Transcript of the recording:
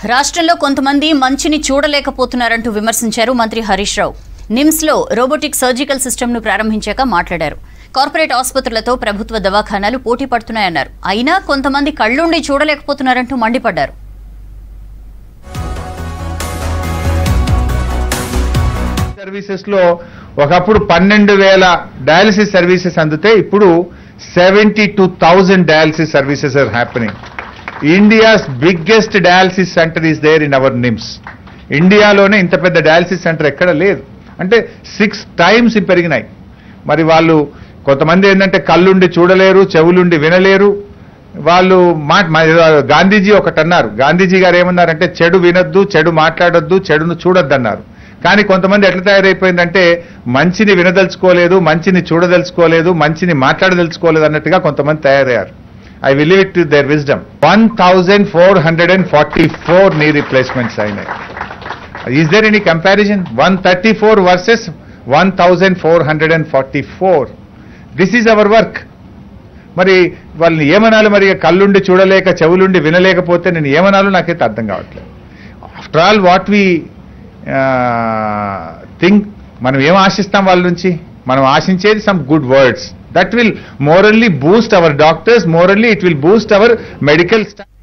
రాష్ట్రంలో కొంతమంది మంచిని చూడలేకపోతున్నారంటూ విమర్శించారు మంత్రి హరీష్ రావు నిమ్స్ లో రోబోటిక్ సర్జికల్ సిస్టమ్ ను ప్రారంభించాక మాట్లాడారు కార్పొరేట్ ఆసుపత్రులతో ప్రభుత్వ దవాఖానాలు పోటీ పడుతున్నాయన్నారు అయినా కొంతమంది కళ్ళుండి చూడలేకపోతున్నారంటూ మండిపడ్డారు సర్వీసెస్ లో ఒకప్పుడు పన్నెండు వేల డయాలసిస్ సర్వీసెస్ అందితే ఇప్పుడు seventy two thousand dialysis services are happening India's biggest dialysis centre is there in our NIMS ఇండియాలోనే ఇంత పెద్ద డయాలసిస్ సెంటర్ ఎక్కడ లేదు అంటే సిక్స్ టైమ్స్ పెరిగినాయి మరి వాళ్ళు కొంతమంది ఏంటంటే కళ్ళుండి చూడలేరు చెవులుండి వినలేరు వాళ్ళు మా మా- గాంధీజీ ఒకటి అన్నారు గాంధీజీ గారు ఏమన్నారంటే చెడు వినొద్దు చెడు మాట్లాడొద్దు చెడును చూడొద్దు అన్నారు కానీ కొంతమంది ఎట్లా తయారైపోయిందంటే మంచిని వినదలుచుకోలేదు మంచిని చూడదలుచుకోలేదు మంచిని మాట్లాడదలుచుకోలేదు అన్నట్టుగా కొంతమంది తయారయ్యారు I will it to their wisdom one thousand four hundred and forty four knee replacements అయినాయి is there any comparison one thirty four versus one thousand four hundred and forty four this is our work మరి వాళ్ళని ఏమనాలి మరి కళ్ళుండి చూడలేక చెవులుండి వినలేకపోతే నేను ఏమనాలో నాకైతే అర్థం కావట్లేదు after all what we think మనం ఏం ఆశిస్తాం వాళ్ళ నుంచి మనం ఆశించేది some good words that will morally boost our doctors morally it will boost our medical staff